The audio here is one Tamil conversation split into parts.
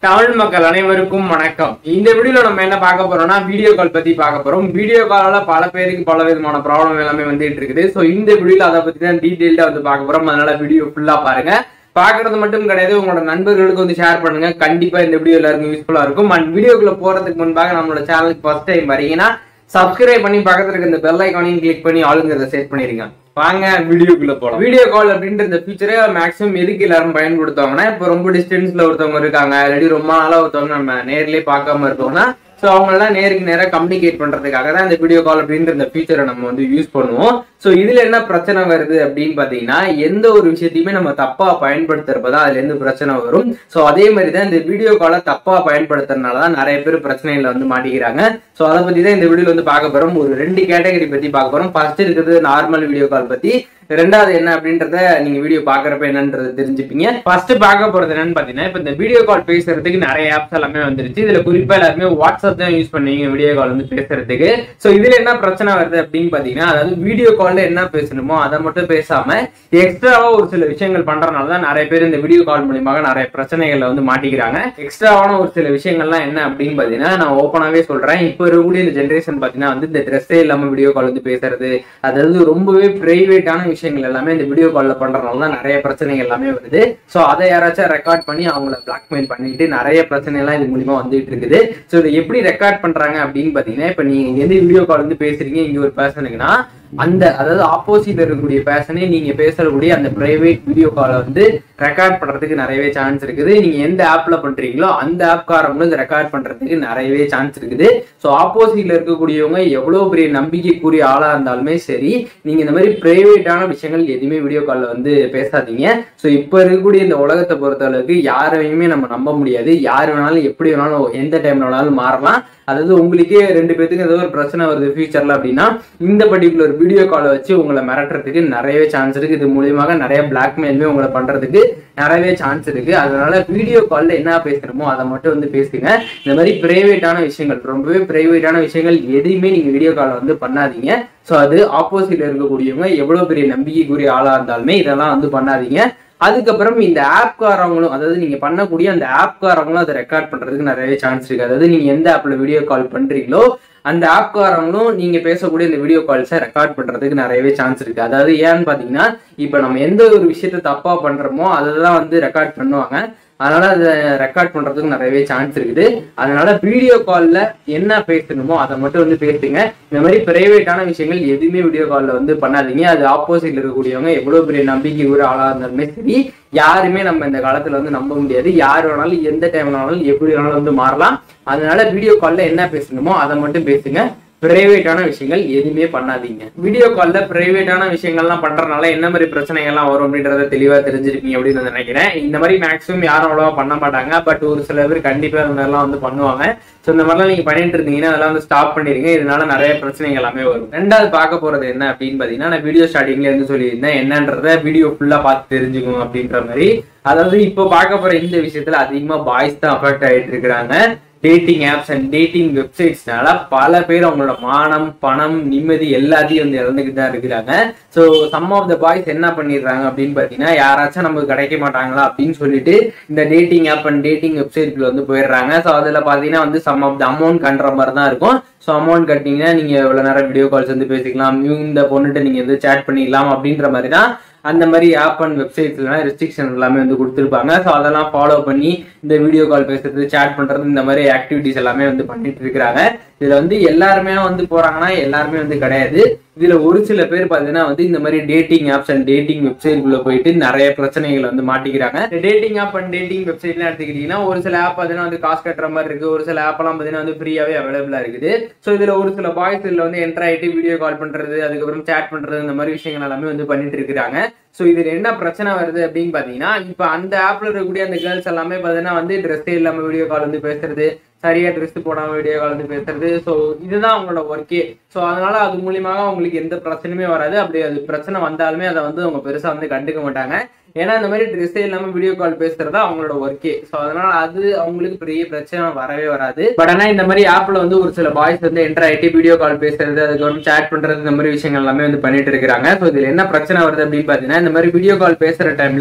தமிழ் மக்கள் அனைவருக்கும் வணக்கம் இந்த வீடியோல நம்ம என்ன பார்க்க போறோம்னா வீடியோ கால் பத்தி பார்க்க போறோம் வீடியோ காலால பல பேருக்கு பல விதமான ப்ராப்ளம் எல்லாமே வந்துட்டு இருக்குது ஸோ இந்த வீடியோல அதை பத்தி தான் டீட்டெயில்டா வந்து பார்க்க போறோம் அதனால வீடியோ ஃபுல்லா பாருங்க பாக்குறது மட்டும் கிடையாது உங்களோட நண்பர்களுக்கு வந்து ஷேர் பண்ணுங்க கண்டிப்பா இந்த வீடியோ எல்லாருக்கும் யூஸ்ஃபுல்லா இருக்கும் அண்ட் வீடியோக்குள்ள போறதுக்கு முன்பாக நம்மளோட சேனலுக்கு ஃபர்ஸ்ட் டைம் வரீங்கன்னா சப்ஸ்கிரைப் பண்ணி பக்கத்துல இருக்க இந்த பெல் ஐக்கானையும் கிளிக் பண்ணி ஆளுங்கிறத செட் பண்ணிருங்க வாங்க வீடியோக்குள்ள போலாம் வீடியோ கால் அப்படின்ற இந்த ஃபீச்சரை மேக்ஸிமம் எதுக்கு எல்லாரும் பயன்படுத்துவாங்கன்னா இப்போ ரொம்ப டிஸ்டன்ஸ்ல ஒருத்தவங்க இருக்காங்க இல்லாட்டி ரொம்ப நாளா ஒருத்தவங்க நம்ம நேர்லயே பார்க்காம இருக்கோம்னா ஸோ அவங்களெல்லாம் நேருக்கு நேராக கம்யூனிகேட் பண்றதுக்காக தான் இந்த வீடியோ கால் அப்படின்ற இந்த ஃபீச்சரை நம்ம வந்து யூஸ் பண்ணுவோம் ஸோ இதுல என்ன பிரச்சனை வருது அப்படின்னு பார்த்தீங்கன்னா எந்த ஒரு விஷயத்தையுமே நம்ம தப்பா பயன்படுத்துறப்ப தான் அதுல இருந்து பிரச்சனை வரும் ஸோ அதே மாதிரி தான் இந்த வீடியோ காலை தப்பா பயன்படுத்துறதுனால தான் நிறைய பேர் பிரச்சனைகளை வந்து மாட்டிக்கிறாங்க ஸோ அதை பத்தி தான் இந்த வீடியோல வந்து பார்க்க போறோம் ஒரு ரெண்டு கேட்டகரி பத்தி பார்க்க போறோம் ஃபர்ஸ்ட் இருக்கிறது நார்மல் வீடியோ கால் பத்தி ரெண்டாவது என்ன அப்படின்றத நீங்க வீடியோ பாக்குறப்ப என்னன்றது தெரிஞ்சுப்பீங்க ஃபர்ஸ்ட் பார்க்க போறது என்னன்னு பாத்தீங்கன்னா இப்ப இந்த வீடியோ கால் பேசுறதுக்கு நிறைய ஆப்ஸ் எல்லாமே வந்துருச்சு இதுல குறிப்பா எல்லாருமே வாட்ஸ்அப் தான் யூஸ் பண்ணுவீங்க வீடியோ கால் வந்து பேசுறதுக்கு சோ இதுல என்ன பிரச்சனை வருது அப்படின்னு பாத்தீங்கன்னா அதாவது வீடியோ கால்ல என்ன பேசணுமோ அதை மட்டும் பேசாம எக்ஸ்ட்ராவா ஒரு சில விஷயங்கள் பண்றதுனால தான் நிறைய பேர் இந்த வீடியோ கால் மூலியமாக நிறைய பிரச்சனைகள்ல வந்து மாட்டிக்கிறாங்க எக்ஸ்ட்ராவான ஒரு சில விஷயங்கள்லாம் என்ன அப்படின்னு பாத்தீங்கன்னா நான் ஓப்பனாவே சொல்றேன் இப்போ இருக்கக்கூடிய இந்த ஜென்ரேஷன் பாத்தீங்கன்னா வந்து இந்த ட்ரெஸ்ஸே இல்லாம வீடியோ கால் வந்து பேசுறது அதாவது ரொம்பவே பிரைவேட்டான விஷயங்கள் எல்லாமே இந்த வீடியோ கால்ல பண்றதுனால தான் நிறைய பிரச்சனைகள் எல்லாமே வருது ஸோ அதை யாராச்சும் ரெக்கார்ட் பண்ணி அவங்கள பிளாக்மெயில் பண்ணிட்டு நிறைய பிரச்சனை எல்லாம் இது மூலியமா வந்துட்டு இருக்குது ஸோ இதை எப்படி ரெக்கார்ட் பண்றாங்க அப்படின்னு பாத்தீங்கன்னா இப்போ நீங்க எந்த வீடியோ கால் வந்து பேசுறீங்க இங்க ஒரு பேசணுங்கன்னா அந்த அதாவது ஆப்போசிட்ல இருக்கக்கூடிய பேசனே நீங்க பேசக்கூடிய அந்த பிரைவேட் வீடியோ காலை வந்து ரெக்கார்ட் பண்றதுக்கு நிறையவே சான்ஸ் இருக்குது நீங்க எந்த ஆப்ல பண்றீங்களோ அந்த ஆப்காரங்களும் இதை ரெக்கார்ட் பண்றதுக்கு நிறையவே சான்ஸ் இருக்குது ஸோ ஆப்போசிட்ல இருக்கக்கூடியவங்க எவ்வளவு பெரிய நம்பிக்கைக்குரிய ஆளா இருந்தாலுமே சரி நீங்க இந்த மாதிரி பிரைவேட்டான விஷயங்கள் எதுவுமே வீடியோ கால்ல வந்து பேசாதீங்க ஸோ இப்போ இருக்கக்கூடிய இந்த உலகத்தை பொறுத்த அளவுக்கு யாரையுமே நம்ம நம்ப முடியாது யார் வேணாலும் எப்படி வேணாலும் எந்த டைம்ல வேணாலும் மாறலாம் அதாவது உங்களுக்கே ரெண்டு பேத்துக்கு ஏதோ ஒரு பிரச்சனை வருது ஃபியூச்சர்ல அப்படின்னா இந்த பர்டிகுலர் வீடியோ காலை வச்சு உங்களை மிரட்டுறதுக்கு நிறையவே சான்ஸ் இருக்கு இது மூலியமாக நிறைய பிளாக்மெயிலுமே உங்களை பண்றதுக்கு நிறையவே சான்ஸ் இருக்கு அதனால வீடியோ கால்ல என்ன பேசுறோமோ அதை மட்டும் வந்து பேசுங்க இந்த மாதிரி பிரைவேட்டான விஷயங்கள் ரொம்பவே பிரைவேட்டான விஷயங்கள் எதையுமே நீங்க வீடியோ காலை வந்து பண்ணாதீங்க ஸோ அது ஆப்போசிட்ல இருக்கக்கூடியவங்க எவ்வளவு பெரிய நம்பிக்கைக்குரிய ஆளா இருந்தாலுமே இதெல்லாம் வந்து பண்ணாதீங்க அதுக்கப்புறம் இந்த ஆப்காரவங்களும் அதாவது நீங்க பண்ணக்கூடிய அந்த ஆப்காரவங்களும் அதை ரெக்கார்ட் பண்றதுக்கு நிறையவே சான்ஸ் இருக்கு அதாவது நீங்க எந்த ஆப்ல வீடியோ கால் பண்றீங்களோ அந்த ஆப்காரங்களும் நீங்க பேசக்கூடிய இந்த வீடியோ கால்ஸை ரெக்கார்ட் பண்றதுக்கு நிறையவே சான்ஸ் இருக்கு அதாவது ஏன்னு பாத்தீங்கன்னா இப்ப நம்ம எந்த ஒரு விஷயத்த தப்பா பண்றோமோ அதை தான் வந்து ரெக்கார்ட் பண்ணுவாங்க அதனால அதை ரெக்கார்ட் பண்றதுக்கு நிறையவே சான்ஸ் இருக்குது அதனால வீடியோ கால்ல என்ன பேசணுமோ அதை மட்டும் வந்து பேசுங்க இந்த மாதிரி பிரைவேட்டான விஷயங்கள் எதுவுமே வீடியோ கால்ல வந்து பண்ணாதீங்க அது ஆப்போசிட்ல இருக்கக்கூடியவங்க எவ்வளவு பெரிய நம்பிக்கை ஒரு ஆளா இருந்தாலுமே சரி யாருமே நம்ம இந்த காலத்துல வந்து நம்ப முடியாது யார் வேணாலும் எந்த டைம் வேணாலும் எப்படி வேணாலும் வந்து மாறலாம் அதனால வீடியோ கால்ல என்ன பேசணுமோ அதை மட்டும் பேசுங்க பிரைவேட்டான விஷயங்கள் எதுவுமே பண்ணாதீங்க வீடியோ கால்ல பிரைவேட்டான விஷயங்கள்லாம் பண்றதுனால என்ன மாதிரி பிரச்சனைகள்லாம் வரும் அப்படின்றத தெளிவா தெரிஞ்சிருப்பீங்க அப்படின்னு நான் நினைக்கிறேன் இந்த மாதிரி மேக்ஸிமம் யாரும் அவ்வளவா பண்ண மாட்டாங்க பட் ஒரு சில பேர் கண்டிப்பா இந்த மாதிரிலாம் வந்து பண்ணுவாங்க ஸோ இந்த மாதிரிலாம் நீங்க பண்ணிட்டு இருந்தீங்கன்னா அதெல்லாம் வந்து ஸ்டாப் பண்ணிருங்க இதனால நிறைய பிரச்சனைகள் எல்லாமே வரும் ரெண்டாவது பார்க்க போறது என்ன அப்படின்னு பாத்தீங்கன்னா நான் வீடியோ ஸ்டார்டிங்ல இருந்து சொல்லியிருந்தேன் என்னன்றத வீடியோ ஃபுல்லா பார்த்து தெரிஞ்சுக்கணும் அப்படின்ற மாதிரி அதாவது இப்போ பார்க்க போற இந்த விஷயத்துல அதிகமா பாய்ஸ் தான் அஃபெக்ட் ஆயிட்டு இருக்கிறாங்க டேட்டிங் ஆப்ஸ் அண்ட் டேட்டிங் வெப்சைட்ஸ்னால பல பேர் அவங்களோட மானம் பணம் நிம்மதி எல்லாத்தையும் வந்து இழந்துக்கிட்டு தான் இருக்கிறாங்க so some of the boys என்ன பண்ணிடுறாங்க அப்படின்னு பார்த்தீங்கன்னா யாராச்சும் நமக்கு கிடைக்க மாட்டாங்களா அப்படின்னு சொல்லிட்டு இந்த டேட்டிங் ஆப் அண்ட் டேட்டிங் வெப்சைட்ல வந்து போயிடுறாங்க ஸோ அதில் பார்த்தீங்கன்னா வந்து சம் ஆஃப் த அமௌண்ட் கண்டுற மாதிரி தான் இருக்கும் ஸோ அமௌண்ட் கட்டிங்கன்னா நீங்கள் எவ்வளோ நேரம் வீடியோ கால்ஸ் வந்து பேசிக்கலாம் இந்த பொண்ணுட்டு நீங்கள் வந்து சேட் பண்ணிக்கலாம் அப்படின்ற மாதிரி தான் அந்த மாதிரி ஆப் அண்ட் வெப்சைட்ஸ்லாம் ரெஸ்ட்ரிக்ஷன் எல்லாமே வந்து கொடுத்துருப்பாங்க ஸோ அதெல்லாம் ஃபாலோ பண்ணி இந்த வீடியோ கால் பேசுறது சேட் பண்றது இந்த மாதிரி ஆக்டிவிட்டிஸ் எல்லாமே வந்து பண்ணிட்டு இருக்கிறாங்க இதுல வந்து எல்லாருமே வந்து போறாங்கன்னா எல்லாருமே வந்து கிடையாது இதுல ஒரு சில பேர் பாத்தீங்கன்னா வந்து இந்த மாதிரி டேட்டிங் ஆப்ஸ் அண்ட் டேட்டிங் வெப்சைட்குள்ள போயிட்டு நிறைய பிரச்சனைகள் வந்து மாட்டிக்கிறாங்க டேட்டிங் ஆப் அண்ட் டேட்டிங் வெப்சைட்லாம் எடுத்துக்கிட்டீங்கன்னா ஒரு சில ஆப் பாத்தீங்கன்னா வந்து காசு கட்டுற மாதிரி இருக்கு ஒரு சில ஆப் எல்லாம் பாத்தீங்கன்னா வந்து ஃப்ரீயாவே அவைலபிளா இருக்குது ஸோ இதுல ஒரு சில பாய்ஸ் இதுல வந்து என்டர் ஆயிட்டு வீடியோ கால் பண்றது அதுக்கப்புறம் சேட் பண்றது இந்த மாதிரி விஷயங்கள் எல்லாமே வந்து பண்ணிட்டு இருக்கிறாங்க ஸோ இதுல என்ன பிரச்சனை வருது அப்படின்னு பாத்தீங்கன்னா இப்போ அந்த ஆப்ல இருக்கக்கூடிய அந்த கேர்ள்ஸ் எல்லாமே பாத்தீங்கன்னா வந்து ட்ரெஸ்ஸே இல்லாம வீடியோ கால் வந்து பேசுறது சரியா ட்ரெஸ் போடாம வீடியோ கால் வந்து பேசுறது ஸோ இதுதான் அவங்களோட ஒர்க்கே ஸோ அதனால அது மூலியமாக அவங்களுக்கு எந்த பிரச்சனையுமே வராது அப்படி அது பிரச்சனை வந்தாலுமே அதை வந்து அவங்க பெருசா வந்து கண்டுக்க மாட்டாங்க ஏன்னா இந்த மாதிரி ட்ரெஸ்ஸே இல்லாம வீடியோ கால் பேசுறது அவங்களோட ஒர்க்கே ஸோ அதனால அது அவங்களுக்கு பெரிய பிரச்சனை வரவே வராது பட் ஆனா இந்த மாதிரி ஆப்ல வந்து ஒரு சில பாய்ஸ் வந்து என்டர் ஆயிட்டு வீடியோ கால் பேசுறது அதுக்கப்புறம் சேட் பண்றது இந்த மாதிரி விஷயங்கள் எல்லாமே வந்து பண்ணிட்டு இருக்காங்க ஸோ இதுல என்ன பிரச்சனை வருது அப்படின்னு பாத்தீங்கன்னா இந்த மாதிரி வீடியோ கால் பேசுற டைம்ல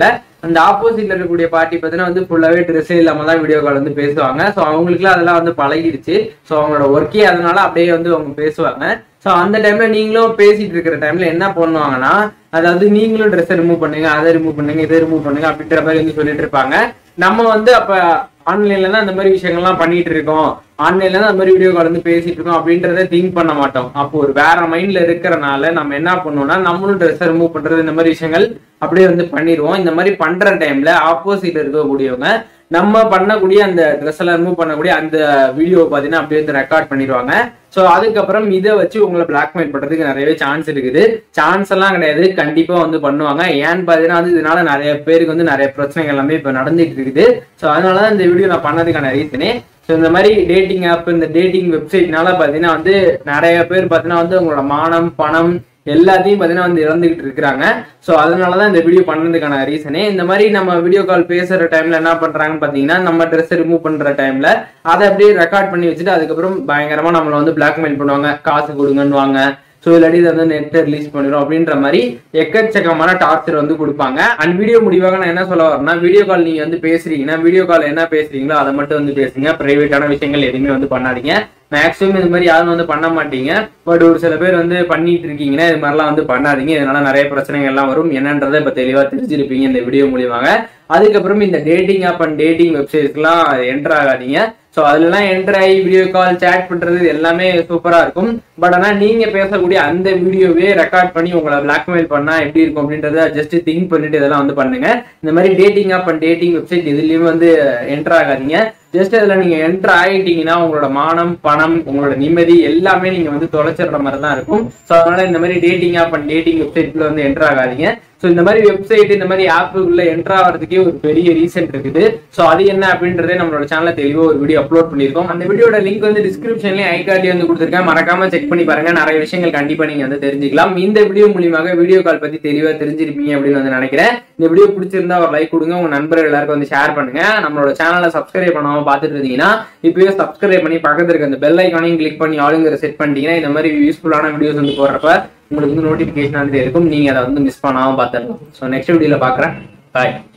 அந்த ஆப்போசிட்ல இருக்கக்கூடிய பார்ட்டி பார்த்தீங்கன்னா வந்து ஃபுல்லாவே ட்ரெஸ்ஸே இல்லாம தான் வீடியோ கால் வந்து பேசுவாங்க ஸோ அவங்களுக்குலாம் அதெல்லாம் வந்து பழகிடுச்சு ஸோ அவங்களோட ஒர்க்கே அதனால அப்படியே வந்து அவங்க பேசுவாங்க ஸோ அந்த டைம்ல நீங்களும் பேசிட்டு இருக்கிற டைம்ல என்ன பண்ணுவாங்கன்னா அதாவது நீங்களும் ட்ரெஸ்ஸை ரிமூவ் பண்ணுங்க அதை ரிமூவ் பண்ணுங்க இதை ரிமூவ் பண்ணுங்க அப்படின்ற மாதிரி வந்து சொல்லிட்டு இருப்பாங்க நம்ம வந்து அப்ப ஆன்லைன்ல தான் அந்த மாதிரி விஷயங்கள்லாம் பண்ணிட்டு இருக்கோம் ஆன்லைன்ல தான் அந்த மாதிரி வீடியோ கால் வந்து பேசிட்டு இருக்கோம் அப்படின்றத திங்க் பண்ண மாட்டோம் அப்போ ஒரு வேற மைண்ட்ல இருக்கிறனால நம்ம என்ன பண்ணுவோம்னா நம்மளும் ட்ரெஸ்ஸை ரிமூவ் பண்றது இந்த மாதிரி விஷயங்கள் அப்படியே வந்து பண்ணிடுவோம் இந்த மாதிரி பண்ற டைம்ல ஆப்போசிட்ல இருக்கக்கூடியவங்க நம்ம பண்ணக்கூடிய அந்த ட்ரெஸ் எல்லாம் ரிமூவ் பண்ணக்கூடிய அந்த வீடியோ பார்த்தீங்கன்னா அப்படியே வந்து ரெக்கார்ட் பண்ணிடுவாங்க ஸோ அதுக்கப்புறம் இதை வச்சு உங்களை பிளாக்மெயில் பண்றதுக்கு நிறையவே சான்ஸ் இருக்குது சான்ஸ் எல்லாம் கிடையாது கண்டிப்பா வந்து பண்ணுவாங்க ஏன்னு பார்த்தீங்கன்னா வந்து இதனால நிறைய பேருக்கு வந்து நிறைய பிரச்சனைகள் எல்லாமே இப்போ நடந்துட்டு இருக்குது ஸோ அதனால தான் இந்த வீடியோ நான் பண்ணதுக்கான ரீசனே ஸோ இந்த மாதிரி டேட்டிங் ஆப் இந்த டேட்டிங் வெப்சைட்னால பார்த்தீங்கன்னா வந்து நிறைய பேர் பார்த்தீங்கன்னா வந்து உங்களோட மானம் பணம் எல்லாத்தையும் பார்த்தீங்கன்னா வந்து இறந்துகிட்டு இருக்கிறாங்க ஸோ அதனால தான் இந்த வீடியோ பண்ணதுக்கான ரீசனே இந்த மாதிரி நம்ம வீடியோ கால் பேசுற டைம்ல என்ன பண்றாங்கன்னு பார்த்தீங்கன்னா நம்ம ட்ரெஸ் ரிமூவ் பண்ற டைம்ல அதை அப்படியே ரெக்கார்ட் பண்ணி வச்சுட்டு அதுக்கப்புறம் பயங்கரமா நம்மளை வந்து பிளாக்மெயில் பண்ணுவாங்க காசு கொடுங்கன்னுவாங்க ஸோ இல்லாட்டி இதை வந்து நெட்டை ரிலீஸ் பண்ணிடும் அப்படின்ற மாதிரி எக்கச்சக்கமான டார்ச்சர் வந்து கொடுப்பாங்க அண்ட் வீடியோ முடிவாக நான் என்ன சொல்ல வரேன்னா வீடியோ கால் நீங்க வந்து பேசுறீங்கன்னா வீடியோ கால் என்ன பேசுறீங்களோ அதை மட்டும் வந்து பேசுங்க பிரைவேட்டான விஷயங்கள் எதுவுமே வந்து பண்ணாதீங்க மேக்ஸிமம் இது மாதிரி யாரும் வந்து பண்ண மாட்டீங்க பட் ஒரு சில பேர் வந்து பண்ணிட்டு இருக்கீங்கன்னா இது மாதிரிலாம் வந்து பண்ணாதீங்க இதனால நிறைய பிரச்சனைகள் எல்லாம் வரும் என்னன்றதை இப்போ தெளிவாக தெரிஞ்சிருப்பீங்க இந்த வீடியோ மூலியமாக அதுக்கப்புறம் இந்த டேட்டிங் ஆப் அண்ட் டேட்டிங் வெப்சைட்ஸ்லாம் என்டர் ஆகாதீங்க ஸோ அதுலலாம் என்டர் ஆகி வீடியோ கால் சேட் பண்றது இது எல்லாமே சூப்பரா இருக்கும் பட் ஆனால் நீங்க பேசக்கூடிய அந்த வீடியோவே ரெக்கார்ட் பண்ணி உங்களை பிளாக்மெயில் பண்ணா எப்படி இருக்கும் அப்படின்றத ஜஸ்ட் திங்க் பண்ணிட்டு இதெல்லாம் வந்து பண்ணுங்க இந்த மாதிரி dating app and dating website இதுலயுமே வந்து என்டர் ஆகாதீங்க ஜஸ்ட் அதுல நீங்க என்டர் ஆகிட்டீங்கன்னா உங்களோட மானம் பணம் உங்களோட நிம்மதி எல்லாமே நீங்க வந்து தொலைச்சிடுற மாதிரி தான் இருக்கும் ஸோ அதனால இந்த மாதிரி டேட்டிங் ஆப் அண்ட் டேட்டிங் வெப்சைட்ல வந்து என்டர் ஆகாதீங்க ஸோ இந்த மாதிரி வெப்சைட் இந்த மாதிரி ஆப்புக்குள்ள என்டர் ஆகிறதுக்கே ஒரு பெரிய ரீசன் இருக்குது ஸோ அது என்ன அப்படின்றதே நம்மளோட சேனல்ல தெளிவாக ஒரு வீடியோ அப்லோட் பண்ணியிருக்கோம் அந்த வீடியோட லிங்க் வந்து டிஸ்கிரிப்ஷன்லயும் ஐ கார்டி வந்து கொடுத்துருக்கேன் மறக்காம செக் பண்ணி பாருங்க நிறைய விஷயங்கள் கண்டிப்பா நீங்க வந்து தெரிஞ்சுக்கலாம் இந்த வீடியோ மூலியமாக வீடியோ கால் பத்தி தெளிவா தெரிஞ்சிருப்பீங்க அப்படின்னு வந்து நினைக்கிறேன் இந்த வீடியோ பிடிச்சிருந்தா ஒரு லைக் கொடுங்க உங்க நண்பர்கள் எல்லாருக்கும் வந்து ஷேர் பண்ணுங்க நம்மளோட சேனலை சப்ஸ்கிரைப் பண்ணாம பார்த்துட்டு இருந்தீங்கன்னா இப்பவே சப்ஸ்கிரைப் பண்ணி பக்கத்துல இருக்க அந்த பெல் ஐக்கானையும் கிளிக் பண்ணி ஆளுங்கிற செட் பண்ணிட்டீங்கன்னா இந்த மாதிரி யூஸ்ஃபுல்லான வீடியோஸ் வந்து போடுறப்ப உங்களுக்கு வந்து நோட்டிஃபிகேஷன் வந்து இருக்கும் நீங்க அதை வந்து மிஸ் பண்ணாம பார்த்துடலாம் ஸோ நெக்ஸ்ட் வீடியோல பார்க்குறேன் பாய்